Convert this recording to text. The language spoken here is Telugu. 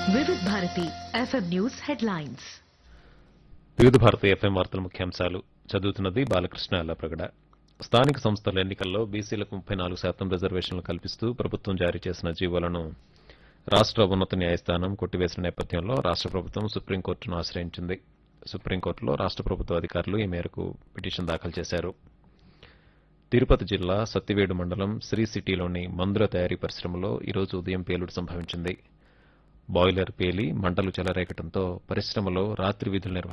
వివిధ భారతి ఎఫ్ఎం న్యూస్ హెడ్లైన్స్ వివిధ భారత ఎఫ్ఎం వార్తల ముఖ్యాంశాలు చదువుతున్నది బాలకృష్ణ అల్లప్రగడ స్థానిక సంస్థల ఎన్నికల్లో బీసీలకు ముప్పై నాలుగు శాతం రిజర్వేషన్లు కల్పిస్తూ ప్రభుత్వం జారీ చేసిన జీవోలను రాష్ట్ర ఉన్నత న్యాయస్థానం కొట్టివేసిన నేపథ్యంలో రాష్ట్ర ప్రభుత్వం సుప్రీంకోర్టును ఆశ్రయించింది సుప్రీంకోర్టులో రాష్ట్ర ప్రభుత్వ అధికారులు ఈ మేరకు పిటిషన్ దాఖలు చేశారు తిరుపతి జిల్లా సత్తివేడు మండలం శ్రీ సిటీలోని మందుల తయారీ పరిశ్రమలో ఈరోజు ఉదయం పేలుడు సంభవించింది బాయిలర్ పేలి మంటలు చెలరేగటంతో పరిశ్రమలో రాత్రి విధులు నిర్వహించారు